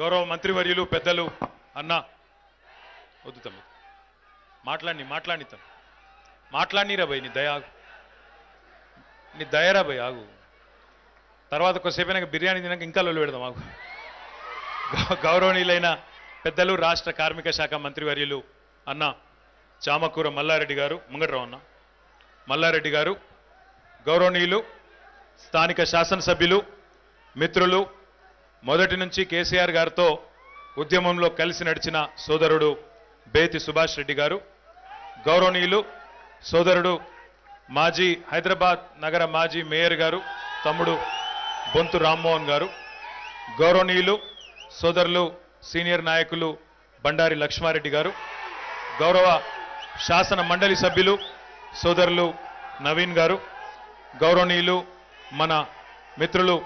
గౌరవ మంత్రివర్యులు పెద్దలు అన్న వద్దు తమ్మి మాట్లాడి మాట్లాడి తను మాట్లాడినరా భయ్ నీ దయ ఆగు. నీ దయరా భయ్ ఆగు తర్వాత కొద్దిసేపు అయినాక బిర్యానీ తినాక ఇంకా లొల్లు పెడదాం ఆగు గౌ- గౌరవనీయులైన పెద్దలు రాష్ట్ర కార్మిక శాఖ మంత్రివర్యులు అన్న చామకూర మల్లారెడ్డి గారు ముంగట్రావు అన్న మల్లారెడ్డి గారు గౌరవనీయులు స్థానిక శాసనసభ్యులు మిత్రులు మొదటి నుంచి కేసీఆర్ గారితో ఉద్యమంలో కలిసి నడిచిన సోదరుడు బేతి సుభాష్ రెడ్డి గారు గౌరవనీయులు సోదరుడు మాజీ హైదరాబాద్ నగర మాజీ మేయర్ గారు తమ్ముడు బొంతు రామ్మోహన్ గారు గౌరవనీయులు సోదరులు సీనియర్ నాయకులు బండారి లక్ష్మారెడ్డి గారు గౌరవ శాసన మండలి సభ్యులు సోదరులు నవీన్ గారు గౌరవనీయులు మన మిత్రులు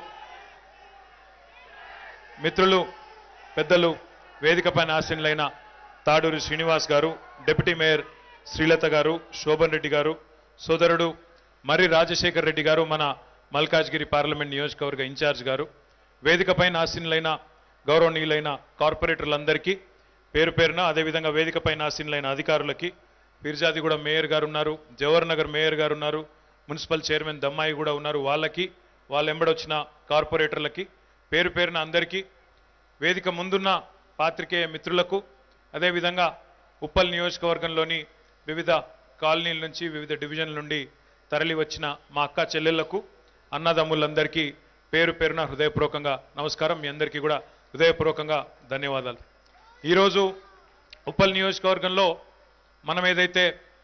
మిత్రులు పెద్దలు వేదికపైన ఆసీనులైన తాడూరి శ్రీనివాస్ గారు డిప్యూటీ మేయర్ శ్రీలత గారు శోభన్ రెడ్డి గారు సోదరుడు మర్రి రాజశేఖర్ రెడ్డి గారు మన మల్కాజ్గిరి పార్లమెంట్ నియోజకవర్గ ఇన్ఛార్జ్ గారు వేదికపైన ఆసీనులైన గౌరవనీయులైన కార్పొరేటర్లందరికీ పేరు పేరున అదేవిధంగా వేదికపైన ఆసీనులైన అధికారులకి పీర్జాదిగూడ మేయర్ గారు ఉన్నారు జవహర్ నగర్ మేయర్ గారు ఉన్నారు మున్సిపల్ చైర్మన్ దమ్మాయి కూడా ఉన్నారు వాళ్ళకి వాళ్ళ ఎంబడొచ్చిన కార్పొరేటర్లకి పేరు పేరున అందరికీ వేదిక ముందున్న పాత్రికేయ మిత్రులకు అదేవిధంగా ఉప్పల్ నియోజకవర్గంలోని వివిధ కాలనీల నుంచి వివిధ డివిజన్ల నుండి తరలి వచ్చిన మా అక్క చెల్లెళ్లకు అన్నదమ్ములందరికీ పేరు పేరున హృదయపూర్వకంగా నమస్కారం మీ అందరికీ కూడా హృదయపూర్వకంగా ధన్యవాదాలు ఈరోజు ఉప్పల్ నియోజకవర్గంలో మనం ఏదైతే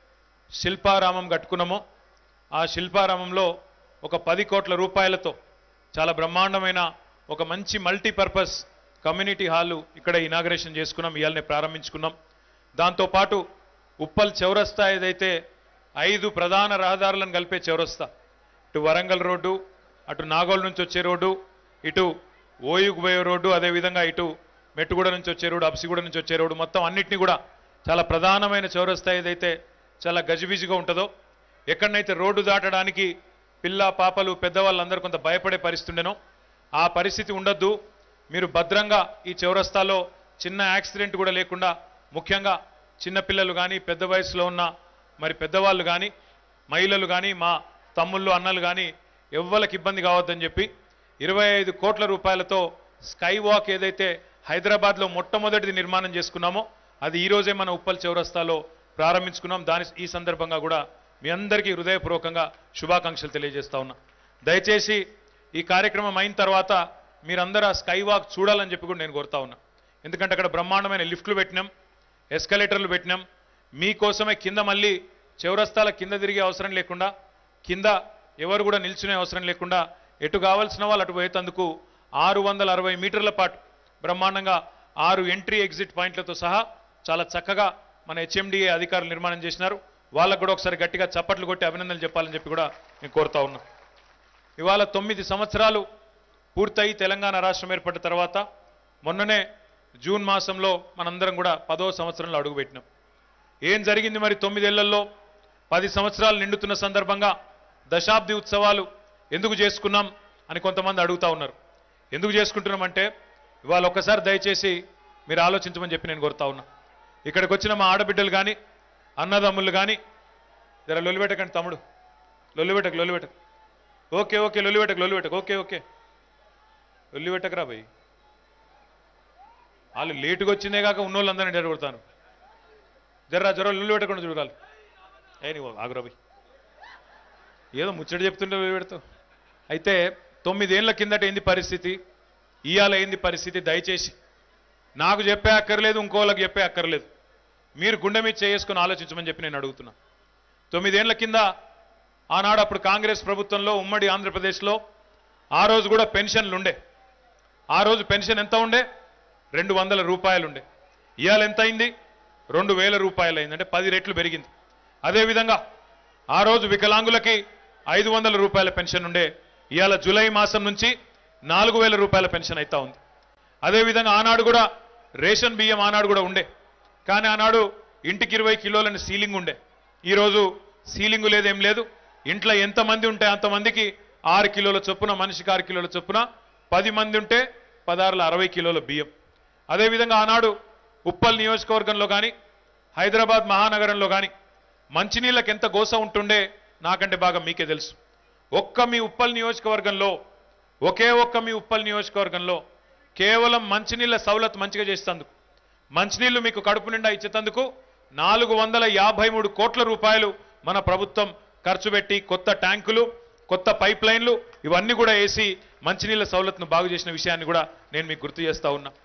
శిల్పారామం కట్టుకున్నామో ఆ శిల్పారామంలో ఒక పది కోట్ల రూపాయలతో చాలా బ్రహ్మాండమైన ఒక మంచి మల్టీపర్పస్ కమ్యూనిటీ హాలు ఇక్కడ ఇనాగ్రేషన్ చేసుకున్నాం ఇవాళనే ప్రారంభించుకున్నాం దాంతోపాటు ఉప్పల్ చౌరస్తా ఏదైతే ఐదు ప్రధాన రహదారులను కలిపే చౌరస్తా ఇటు వరంగల్ రోడ్డు అటు నాగోల్ నుంచి వచ్చే రోడ్డు ఇటు ఓయుకు పోయే రోడ్డు అదేవిధంగా ఇటు మెట్టుగూడ నుంచి వచ్చే రోడ్డు అప్సిగూడ నుంచి వచ్చే రోడ్డు మొత్తం అన్నిటిని కూడా చాలా ప్రధానమైన చౌరస్తా ఏదైతే చాలా గజిబిజిగా ఉంటుందో ఎక్కడనైతే రోడ్డు దాటడానికి పిల్ల పాపలు పెద్దవాళ్ళందరూ కొంత భయపడే పరిస్థితి ఉండెనో ఆ పరిస్థితి ఉండొద్దు మీరు భద్రంగా ఈ చౌరస్తాలో చిన్న యాక్సిడెంట్ కూడా లేకుండా ముఖ్యంగా చిన్న పిల్లలు కానీ పెద్ద వయసులో ఉన్న మరి పెద్దవాళ్ళు కానీ మహిళలు కానీ మా తమ్ముళ్ళు అన్నలు కానీ ఎవ్వరికి ఇబ్బంది కావద్దని చెప్పి ఇరవై ఐదు కోట్ల రూపాయలతో స్కై వాక్ ఏదైతే హైదరాబాద్లో మొట్టమొదటిది నిర్మాణం చేసుకున్నామో అది ఈ రోజే మన ఉప్పల్ చౌరస్తాలో ప్రారంభించుకున్నాం దాని ఈ సందర్భంగా కూడా మీ అందరికీ హృదయపూర్వకంగా శుభాకాంక్షలు తెలియజేస్తా ఉన్నా దయచేసి ఈ కార్యక్రమం అయిన తర్వాత మీరందరూ ఆ స్కై వాక్ చూడాలని చెప్పి కూడా నేను కోరుతా ఉన్నా ఎందుకంటే అక్కడ బ్రహ్మాండమైన లిఫ్ట్లు పెట్టినాం ఎస్కలేటర్లు పెట్టినాం మీకోసమే కింద మళ్ళీ చౌరస్తాల కింద తిరిగే అవసరం లేకుండా కింద ఎవరు కూడా నిల్చునే అవసరం లేకుండా ఎటు కావాల్సిన వాళ్ళు అటు పోయేందుకు ఆరు వందల అరవై మీటర్ల పాటు బ్రహ్మాండంగా ఆరు ఎంట్రీ ఎగ్జిట్ పాయింట్లతో సహా చాలా చక్కగా మన హెచ్ఎండిఏ అధికారులు నిర్మాణం చేసినారు వాళ్ళకు కూడా ఒకసారి గట్టిగా చప్పట్లు కొట్టి అభినందనలు చెప్పాలని చెప్పి కూడా నేను కోరుతా ఉన్నా ఇవాళ తొమ్మిది సంవత్సరాలు పూర్తయి తెలంగాణ రాష్ట్రం ఏర్పడిన తర్వాత మొన్ననే జూన్ మాసంలో మనందరం కూడా పదో సంవత్సరంలో అడుగుపెట్టినాం ఏం జరిగింది మరి తొమ్మిదేళ్లలో పది సంవత్సరాలు నిండుతున్న సందర్భంగా దశాబ్ది ఉత్సవాలు ఎందుకు చేసుకున్నాం అని కొంతమంది అడుగుతా ఉన్నారు ఎందుకు చేసుకుంటున్నామంటే ఇవాళ ఒక్కసారి దయచేసి మీరు ఆలోచించమని చెప్పి నేను కోరుతా ఉన్నా ఇక్కడికి వచ్చిన మా ఆడబిడ్డలు కానీ అన్నదమ్ములు కానీ జర లొల్లిపెట్టకండి తమ్ముడు లొల్లిపెట్టకు లొల్లిపెట్టకు ఓకే ఓకే లొల్లిపెట్టకు లొల్లిపెట్టకు ఓకే ఓకే లొల్లిపెట్టకరా భయ్ వాళ్ళు లేటుగా వచ్చిందే కాక ఉన్నోళ్ళందరినీ డెరగొడతాను జర్రా జ్వర లొల్లి పెట్టకుండా చూడాలి ఏ నీవు ఆగురా భయ్ ఏదో ముచ్చట చెప్తుంటే లొల్లి పెడతావు అయితే తొమ్మిదేళ్ల కిందట ఏంది పరిస్థితి ఇవాళ ఏంది పరిస్థితి దయచేసి నాకు చెప్పే అక్కర్లేదు ఇంకోళ్ళకి చెప్పే అక్కర్లేదు మీరు గుండె మీద చేసుకుని ఆలోచించమని చెప్పి నేను అడుగుతున్నా తొమ్మిదేళ్ల కింద ఆనాడు అప్పుడు కాంగ్రెస్ ప్రభుత్వంలో ఉమ్మడి ఆంధ్రప్రదేశ్లో ఆ రోజు కూడా పెన్షన్లు ఉండే ఆ రోజు పెన్షన్ ఎంత ఉండే రెండు వందల రూపాయలు ఉండే ఇవాళ ఎంత అయింది రెండు వేల రూపాయలు అయింది అంటే పది రెట్లు పెరిగింది అదేవిధంగా ఆ రోజు వికలాంగులకి ఐదు వందల రూపాయల పెన్షన్ ఉండే ఇవాళ జూలై మాసం నుంచి నాలుగు వేల రూపాయల పెన్షన్ అవుతా ఉంది అదేవిధంగా ఆనాడు కూడా రేషన్ బియ్యం ఆనాడు కూడా ఉండే కానీ ఆనాడు ఇంటికి ఇరవై కిలోలని సీలింగ్ ఉండే ఈరోజు సీలింగ్ లేదేం లేదు ఇంట్లో ఎంతమంది ఉంటే అంతమందికి ఆరు కిలోల చొప్పున మనిషికి ఆరు కిలోల చొప్పున పది మంది ఉంటే పదహారుల అరవై కిలోల బియ్యం అదేవిధంగా ఆనాడు ఉప్పల్ నియోజకవర్గంలో కానీ హైదరాబాద్ మహానగరంలో కానీ మంచినీళ్ళకి ఎంత గోస ఉంటుండే నాకంటే బాగా మీకే తెలుసు ఒక్క మీ ఉప్పల్ నియోజకవర్గంలో ఒకే ఒక్క మీ ఉప్పల్ నియోజకవర్గంలో కేవలం మంచినీళ్ళ సౌలత్ మంచిగా చేసేందుకు మంచినీళ్లు మీకు కడుపు నిండా ఇచ్చేందుకు నాలుగు వందల యాభై మూడు కోట్ల రూపాయలు మన ప్రభుత్వం ఖర్చు పెట్టి కొత్త ట్యాంకులు కొత్త పైప్ లైన్లు ఇవన్నీ కూడా వేసి మంచినీళ్ళ సౌలత్ను బాగు చేసిన విషయాన్ని కూడా నేను మీకు గుర్తు చేస్తా ఉన్నా